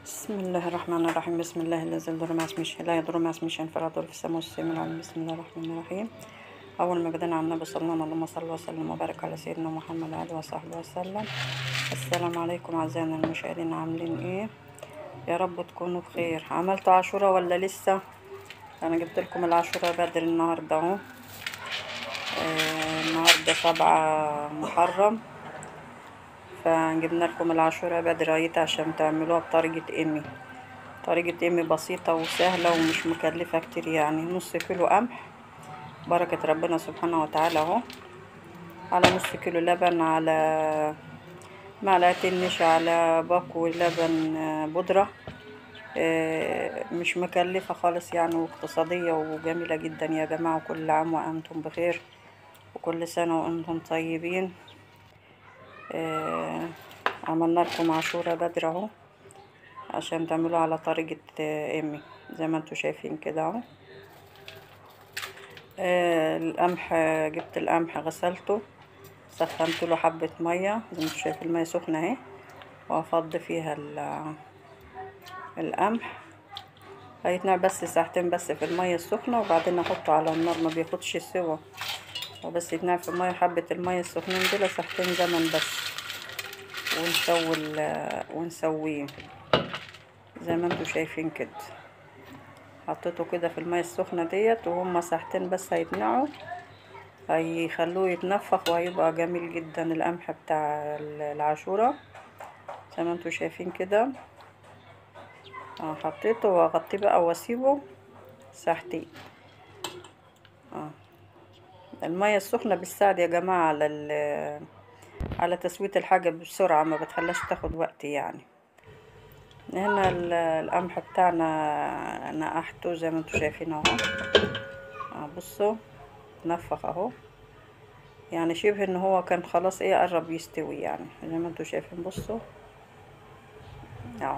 بسم الله الرحمن الرحيم بسم الله الذي يضر مع اسمه شيء لا يضر مع اسمه شيء فلا يضر في السماء والسماء العليم بسم الله الرحمن الرحيم أول ما بدأنا على النبي صلى الله عليه وسلم اللهم صل وسلم وبارك على سيدنا محمد وعلى آله وصحبه وسلم السلام عليكم أعزائنا المشاهدين عاملين إيه يا رب تكونوا بخير عملتوا عاشورة ولا لسه أنا جبت لكم العاشورة بدري النهاردة أهو آه، النهاردة سبعة محرم فجبنا لكم العاشورة بدري عشان تعملوها بطريقة إيمي طريقة إيمي بسيطة وسهلة ومش مكلفة كتير يعني نص كيلو قمح بركة ربنا سبحانه وتعالى اهو على نص كيلو لبن على معلقتين نشا على باكو لبن آه، بودرة آه، مش مكلفة خالص يعني واقتصادية وجميلة جدا يا جماعة وكل عام وأنتم بخير وكل سنة وأنتم طيبين آه، عملنا لكم عاشورة بدري اهو عشان تعملوها على طريقة آه، إيمي زي ما انتوا شايفين كده اهو آه، القمح آه، جبت القمح غسلته سخنت له حبة مية زي ما انتوا شايفين المية سخنة اهي وافضي فيها ال- القمح هيتنقع بس ساعتين بس في المية السخنة وبعدين احطه على النار ما بياخدش سوا وبس يتنقع في المية حبة المية السخنين دول ساعتين زمن بس ونسوي ال- ونسويه زي ما انتوا شايفين كده حطيته كده في المية السخنة ديت وهما ساعتين بس هيتنقعوا هيخلوه يتنفخ وهيبقى جميل جدا القمح بتاع ال- العاشورة زي ما انتوا شايفين كده اه حطيته واغطيه بقى واسيبه ساعتين اه المية السخنة بتساعد يا جماعة على ال- على تسوية الحاجة بسرعة ما بتخليهاش تاخد وقت يعني هنا ال- القمح بتاعنا نقحته زي ما انتوا شايفين اهو اه بصوا نفخ اهو يعني شبه ان هو كان خلاص ايه قرب يستوي يعني زي ما انتوا شايفين بصوا اهو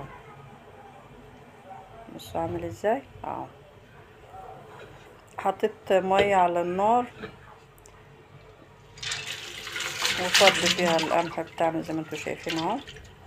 بصوا عامل ازاي اهو حطيت مية على النار وفض فيها القمح بتاعنا زي ما انتوا شايفين اهو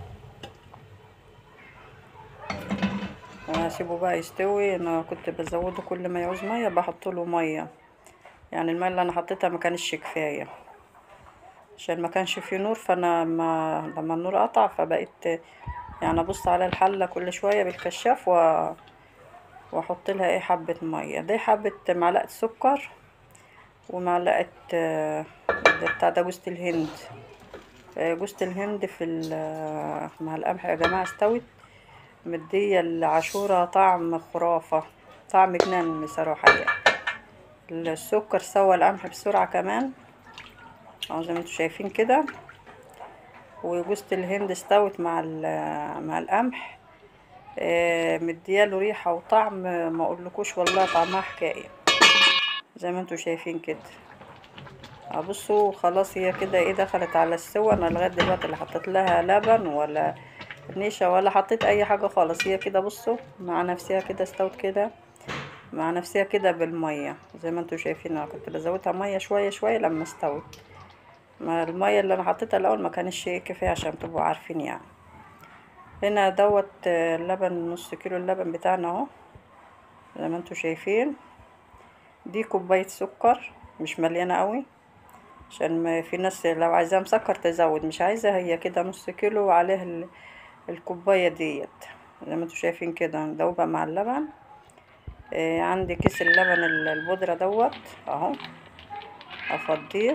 وهسيبه بقى يستوي انا كنت بزوده كل ما يعوز ميه بحط له ميه يعني الميه اللي انا حطيتها ما كانش كفايه عشان ما كانش فيه نور فانا ما لما النور قطع فبقيت يعني ابص على الحله كل شويه بالكشاف و واحط لها ايه حبه ميه دي حبه معلقه سكر ومعلقه آه، ده بتاع ده جوزة الهند آه، جوزة الهند في ال- مع القمح يا جماعه استوت مدية العاشورة طعم خرافة طعم جنان بصراحة يعني السكر سوى القمح بسرعة كمان اهو زي ما انتوا شايفين كده وجوزة الهند استوت مع ال- مع القمح آه، مدياله ريحة وطعم ما اقولكوش والله طعمها حكاية زي ما انتوا شايفين كده اه بصوا خلاص هي كده ايه دخلت على السوا انا لغايه دلوقتي لا حطيت لها لبن ولا نشا ولا حطيت اي حاجه خالص هي كده بصوا مع نفسها كده استوت كده مع نفسها كده بالميه زي ما انتوا شايفين انا كنت بزودها ميه شويه شويه لما استوت ما الميه اللي انا حطيتها الاول ما كانش كفايه عشان تبقوا عارفين يعني هنا دوت آه، اللبن نص كيلو اللبن بتاعنا اهو زي ما انتوا شايفين دي كوبايه سكر مش مليانه قوي عشان ما في ناس لو عايزاه مسكر تزود مش عايزة هي كده نص كيلو وعليه ال- الكوباية ديت زي ما انتوا شايفين كده دوبة مع اللبن آه عندي كيس اللبن ال- البودرة دوت اهو افضيه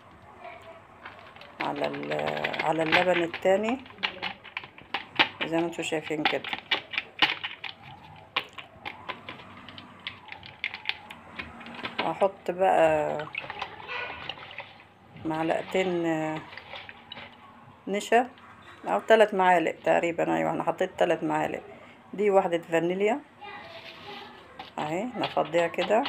على ال- على اللبن التاني زي ما انتوا شايفين كده احط بقى معلقتين آه، نشا او ثلاث معالق تقريبا ايوه انا حطيت ثلاث معالق دي واحدة فانيليا اهي نفضيها كده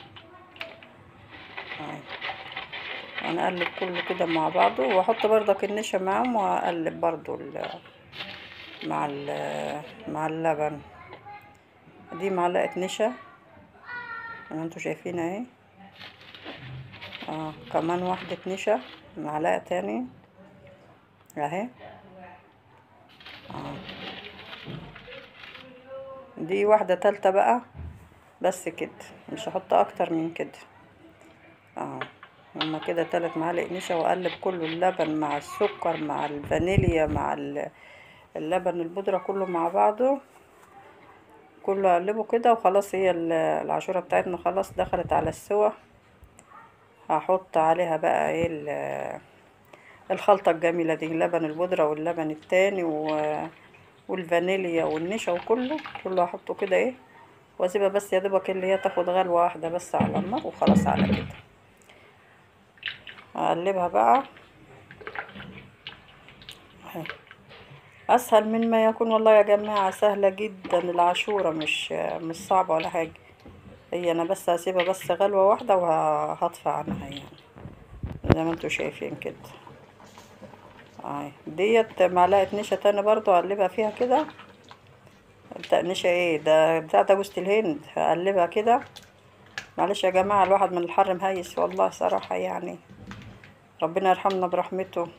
اهي انا اقلب كله كده مع بعضه واحط برضك النشا معاهم واقلب برضو ال- مع ال- مع اللبن دي معلقة نشا زي ما انتوا شايفين اهي اه كمان واحدة نشا معلقة تاني اهي اه دي واحدة تالتة بقى بس كده مش هحط اكتر من كده اهو هما كده تلات معالق نشا واقلب كله اللبن مع السكر مع الفانيليا مع ال- اللبن البودرة كله مع بعضه كله اقلبه كده وخلاص هي ال- العاشورة بتاعتنا خلاص دخلت على السوا هحط عليها بقى ايه ال- الخلطة الجميلة دي لبن البودرة واللبن التاني و... والفانيليا والنشا وكله كله هحطه كده ايه واسيبها بس يا دوبك اللي هي تاخد غلوة واحدة بس على النار وخلاص على كده اقلبها بقى اهي اسهل من ما يكون والله يا جماعة سهلة جدا العاشورة مش مش صعبة ولا حاجة هي انا بس هسيبها بس غلوة واحدة وهطفى عنها يعني زي ما انتوا شايفين كده اهي ديت معلقة نشا تاني برضو اقلبها فيها كده بتاع نشا ايه ده بتاع ده جوزة الهند هقلبها كده معلش يا جماعة الواحد من الحر مهيس والله صراحة يعني ربنا يرحمنا برحمته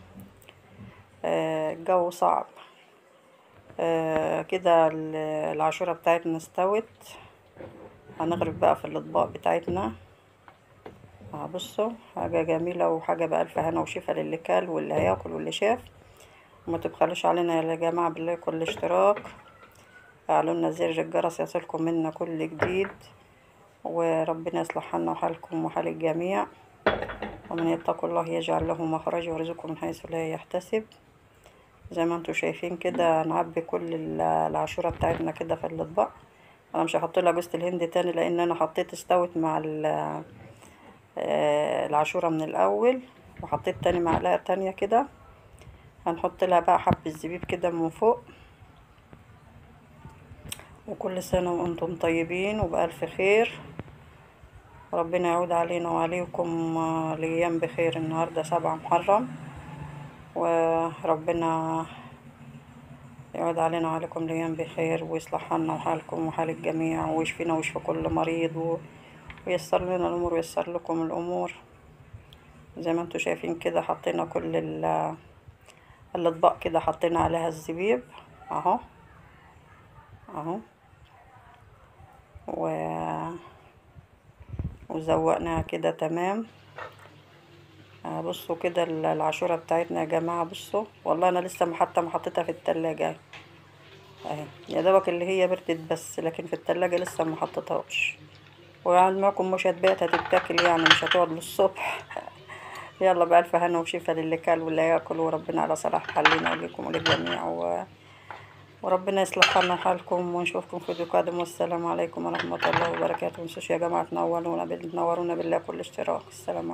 آه، الجو صعب آه، كده ال- العاشورة بتاعتنا استوت هنغرف بقى في الأطباق بتاعتنا اه بصوا حاجة جميلة وحاجة بألف هنا وشفا للي كل واللي هياكل واللي شاف وما تبخلوش علينا يا جماعة بالله كل اشتراك اعلوا لنا زر الجرس يصلكم منا كل جديد وربنا يصلح حالنا وحالكم وحال الجميع ومن يتق الله يجعل له مخرجا ويرزقه من حيث لا يحتسب زي ما انتم شايفين كده نعبي كل ال- العاشورة بتاعتنا كده في الاطباق انا مش هحط لها جوزة الهند تاني لان انا حطيت استوت مع ال- آه، العاشورة من الاول وحطيت تاني معلقة تانية كده هنحط لها بقى حبة زبيب كده من فوق وكل سنة وانتم طيبين وبألف خير ربنا يعود علينا وعليكم آه، الأيام بخير النهاردة سبعة محرم وربنا يعود علينا وعليكم الأيام بخير ويصلح حالنا وحالكم وحال الجميع ويشفينا ويشفي كل مريض و- وييسر لنا الأمور وييسر لكم الأمور زي ما انتوا شايفين كده حطينا كل ال- الأطباق كده حطينا عليها الزبيب اهو اهو و... وزوقناها كده تمام آه، بصوا كده ال- العاشورة بتاعتنا يا جماعة بصوا والله انا لسه ما حتى ما حطيتها في التلاجة اهي اهي يا دوبك اللي هي بردت بس لكن في التلاجة لسه ما حطيتهاش وعلمكم مش هتبات هتتاكل يعني مش هتقعد للصبح يلا بألف هنا وشفا للي كل واللي ياكل وربنا على صلاح حالنا وليكم وللجميع و... وربنا يصلح حالنا وحالكم ونشوفكم في فيديو قادم والسلام عليكم ورحمة الله وبركاته متنسوش يا جماعة تنورونا بال- تنورونا بالله كل اشتراك السلام عليكم